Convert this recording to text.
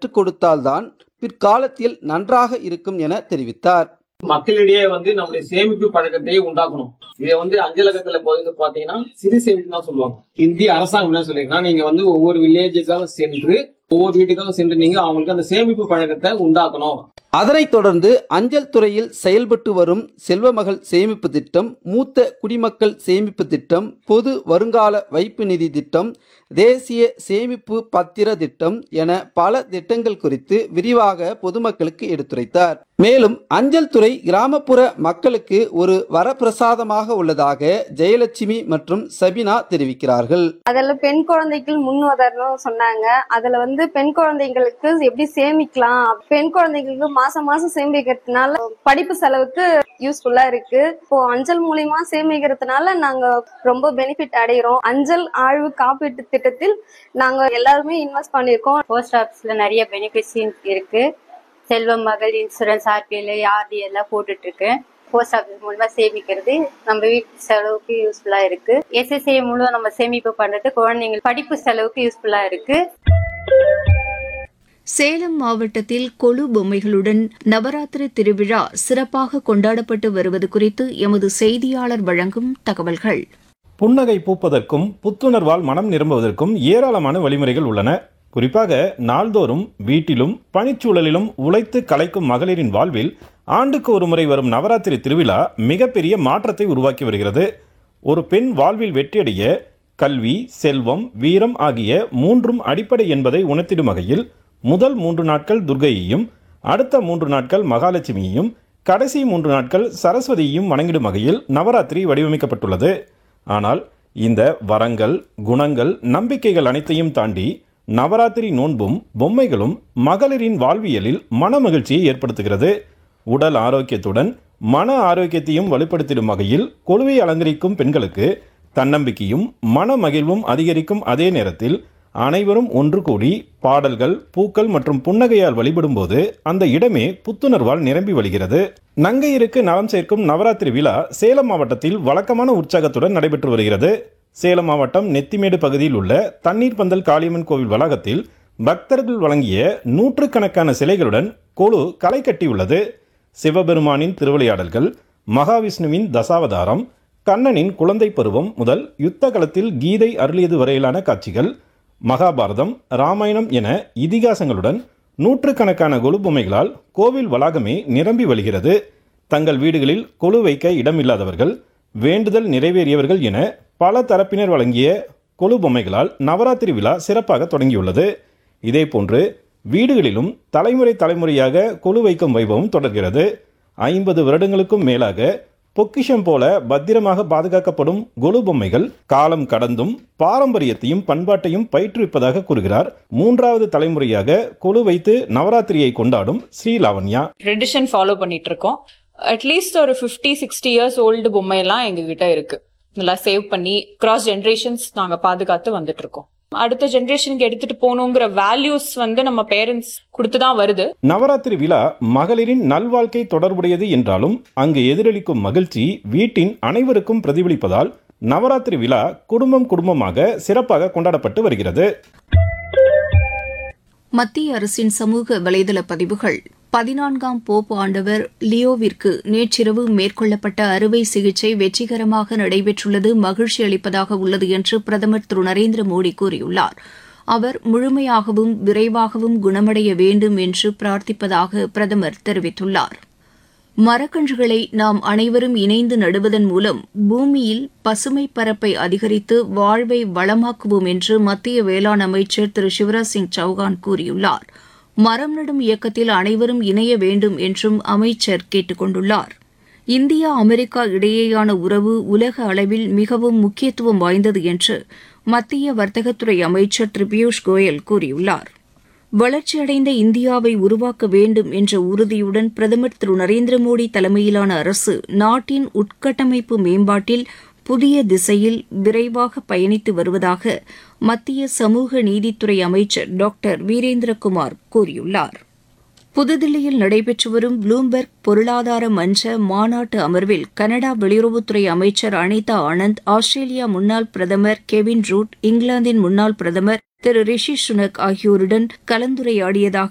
கற்றுக் கொடுத்தால்தான் பிற்காலத்தில் நன்றாக இருக்கும் என தெரிவித்தார் மக்களிடையே வந்து நம்முடைய சேமிப்பு பழக்கத்தை உண்டாக்கணும் இதை வந்து அஞ்சலகத்துல போது பாத்தீங்கன்னா சிறு சேமிப்பு தான் சொல்லுவாங்க இந்திய அரசாங்கம் என்ன சொல்லிருக்கா நீங்க வந்து ஒவ்வொரு வில்லேஜுக்காக சென்று ஒவ்வொரு வீட்டுக்காக சென்று நீங்க அவங்களுக்கு அந்த சேமிப்பு பழக்கத்தை உண்டாக்கணும் அதனைத் தொடர்ந்து அஞ்சல் துறையில் செயல்பட்டு வரும் செல்வமகள் சேமிப்பு திட்டம் மூத்த குடிமக்கள் சேமிப்பு திட்டம் பொது வருங்கால வைப்பு நிதி திட்டம் தேசிய சேமிப்பு பத்திர திட்டம் என பல திட்டங்கள் குறித்து விரிவாக பொதுமக்களுக்கு எடுத்துரைத்தார் மேலும் அஞ்சல் துறை கிராமப்புற மக்களுக்கு ஒரு வரப்பிரசாதமாக உள்ளதாக ஜெயலட்சுமி மற்றும் சபினா தெரிவிக்கிறார்கள் அதுல பெண் குழந்தைகள் முன் உதாரணம் சொன்னாங்க அதுல வந்து பெண் குழந்தைங்களுக்கு எப்படி சேமிக்கலாம் பெண் குழந்தைங்களுக்கு மாசம் மாசம் சேமிக்கிறதுனால படிப்பு செலவுக்கு யூஸ்ஃபுல்லா இருக்கு இப்போ அஞ்சல் மூலியமா சேமிக்கிறதுனால நாங்க ரொம்ப பெனிஃபிட் அடைகிறோம் அஞ்சல் ஆழ்வு காப்பீட்டு திட்டத்தில் நாங்க எல்லாருமே இன்வெஸ்ட் பண்ணிருக்கோம் போஸ்ட் ஆஃபீஸ்ல நிறைய பெனிஃபிட்ஸ் இருக்கு செல்வம் மகள் இன்சூரன்ஸ் ஆர்பிஎல் ஆர்டி எல்லாம் போட்டுட்டு இருக்கு போஸ்ட் ஆஃபீஸ் மூலமா சேமிக்கிறது நம்ம வீட்டு செலவுக்கு யூஸ்ஃபுல்லா இருக்கு எஸ்எஸ்ஐ மூலம் நம்ம சேமிப்பு பண்றது குழந்தைங்க படிப்பு செலவுக்கு யூஸ்ஃபுல்லா இருக்கு சேலம் மாவட்டத்தில் கொலு பொம்மைகளுடன் நவராத்திரி திருவிழா சிறப்பாக கொண்டாடப்பட்டு வருவது குறித்து எமது செய்தியாளர் வழங்கும் தகவல்கள் புன்னகை பூப்பதற்கும் புத்துணர்வால் மனம் நிரம்புவதற்கும் ஏராளமான வழிமுறைகள் உள்ளன குறிப்பாக நாள்தோறும் வீட்டிலும் பணிச்சூழலிலும் உழைத்து கலைக்கும் மகளிரின் வாழ்வில் ஆண்டுக்கு ஒரு முறை வரும் நவராத்திரி திருவிழா மிகப்பெரிய மாற்றத்தை உருவாக்கி வருகிறது ஒரு பெண் வாழ்வில் வெற்றியடைய கல்வி செல்வம் வீரம் ஆகிய மூன்றும் அடிப்படை என்பதை உணர்த்திடும் வகையில் முதல் மூன்று நாட்கள் துர்கையையும் அடுத்த மூன்று நாட்கள் மகாலட்சுமியையும் கடைசி மூன்று நாட்கள் சரஸ்வதியையும் வணங்கிடும் வகையில் நவராத்திரி வடிவமைக்கப்பட்டுள்ளது ஆனால் இந்த வரங்கள் குணங்கள் நம்பிக்கைகள் அனைத்தையும் தாண்டி நவராத்திரி நோன்பும் பொம்மைகளும் மகளிரின் வாழ்வியலில் மன மகிழ்ச்சியை ஏற்படுத்துகிறது உடல் ஆரோக்கியத்துடன் மன ஆரோக்கியத்தையும் வலுப்படுத்திடும் வகையில் கொலுவை அலங்கரிக்கும் பெண்களுக்கு தன்னம்பிக்கையும் மன மகிழ்வும் அதிகரிக்கும் அதே நேரத்தில் அனைவரும் ஒன்று கூடி பாடல்கள் பூக்கள் மற்றும் புன்னகையால் வழிபடும்போது அந்த இடமே புத்துணர்வால் நிரம்பி வழிகிறது நங்கையருக்கு நலம் சேர்க்கும் நவராத்திரி விழா சேலம் மாவட்டத்தில் வழக்கமான உற்சாகத்துடன் நடைபெற்று வருகிறது சேலம் மாவட்டம் நெத்திமேடு பகுதியில் உள்ள தண்ணீர் பந்தல் காளியம்மன் கோவில் வளாகத்தில் பக்தர்கள் வழங்கிய நூற்றுக்கணக்கான சிலைகளுடன் கொழு களை கட்டியுள்ளது சிவபெருமானின் திருவிளையாடல்கள் மகாவிஷ்ணுவின் தசாவதாரம் கண்ணனின் குழந்தை பருவம் முதல் யுத்த களத்தில் கீதை அருளியது வரையிலான காட்சிகள் மகாபாரதம் ராமாயணம் என இதிகாசங்களுடன் நூற்றுக்கணக்கான கொலு பொம்மைகளால் கோவில் வளாகமே நிரம்பி வழிகிறது தங்கள் வீடுகளில் கொலு வைக்க இடமில்லாதவர்கள் வேண்டுதல் நிறைவேறியவர்கள் என பல தரப்பினர் வழங்கிய கொலு பொம்மைகளால் நவராத்திரி விழா சிறப்பாக தொடங்கியுள்ளது இதேபோன்று வீடுகளிலும் தலைமுறை தலைமுறையாக கொலு வைக்கும் வைபவம் தொடர்கிறது ஐம்பது வருடங்களுக்கும் மேலாக பொக்கிஷம் போல பத்திரமாக பாதுகாக்கப்படும் கொலு பொம்மைகள் காலம் கடந்தும் பாரம்பரியத்தையும் பண்பாட்டையும் பயிற்றுவிப்பதாக கூறுகிறார் மூன்றாவது தலைமுறையாக கொலு வைத்து நவராத்திரியை கொண்டாடும் ஸ்ரீ லாவண்யா ட்ரெடிஷன் ஃபாலோ பண்ணிட்டு இருக்கோம் அட்லீஸ்ட் ஒரு ஃபிஃப்டி சிக்ஸ்டி இயர்ஸ் ஓல்டு பொம்மையெல்லாம் எங்ககிட்ட இருக்கு நல்லா சேவ் பண்ணி கிராஸ் ஜென்ரேஷன்ஸ் நாங்க பாதுகாத்து வந்துட்டு இருக்கோம் அடுத்த ஜென்ரேஷனுக்கு எடுத்துட்டு போகணுங்கிற வேல்யூஸ் வந்து நம்ம பேரண்ட்ஸ் கொடுத்து தான் வருது நவராத்திரி விழா மகளிரின் நல்வாழ்க்கை தொடர்புடையது என்றாலும் அங்கு எதிரொலிக்கும் மகிழ்ச்சி வீட்டின் அனைவருக்கும் பிரதிபலிப்பதால் நவராத்திரி விழா குடும்பம் குடும்பமாக சிறப்பாக கொண்டாடப்பட்டு வருகிறது மத்திய அரசின் சமூக வலைதள பதிவுகள் பதினான்காம் போப் ஆண்டவர் லியோவிற்கு நேற்றிரவு மேற்கொள்ளப்பட்ட அறுவை சிகிச்சை வெற்றிகரமாக நடைபெற்றுள்ளது மகிழ்ச்சி அளிப்பதாக உள்ளது என்று பிரதமர் திரு நரேந்திர மோடி கூறியுள்ளார் அவர் முழுமையாகவும் விரைவாகவும் குணமடைய வேண்டும் என்று பிரார்த்திப்பதாக பிரதமர் தெரிவித்துள்ளார் மரக்கன்றுகளை நாம் அனைவரும் இணைந்து நடுவதன் மூலம் பூமியில் பசுமை பரப்பை அதிகரித்து வாழ்வை வளமாக்குவோம் என்று மத்திய வேளாண் அமைச்சர் திரு சிவராஜ் சிங் சௌகான் கூறியுள்ளார் மரம் நடும் இயக்கத்தில் அனைவரும் இணைய வேண்டும் என்றும் அமைச்சர் கேட்டுக் கொண்டுள்ளார் இந்தியா அமெரிக்கா இடையேயான உறவு உலக அளவில் மிகவும் முக்கியத்துவம் வாய்ந்தது என்று மத்திய வர்த்தகத்துறை அமைச்சர் திரு பியூஷ் கோயல் கூறியுள்ளார் வளர்ச்சியடைந்த இந்தியாவை உருவாக்க வேண்டும் என்ற உறுதியுடன் பிரதமர் திரு நரேந்திர மோடி தலைமையிலான அரசு நாட்டின் உட்கட்டமைப்பு மேம்பாட்டில் புதிய திசையில் விரைவாக பயணித்து வருவதாக மத்திய சமூக நீதித்துறை அமைச்சர் டாக்டர் வீரேந்திரகுமார் கூறியுள்ளார் புதுதில்லியில் நடைபெற்று வரும் ப்ளூம்பெர்க் பொருளாதார மன்ற மாநாட்டு அமர்வில் கனடா வெளியுறவுத்துறை அமைச்சர் அனிதா ஆனந்த் ஆஸ்திரேலியா முன்னாள் பிரதமர் கெவின் ரூட் இங்கிலாந்தின் முன்னாள் பிரதமர் திரு ரிஷி சுனக் ஆகியோருடன் கலந்துரையாடியதாக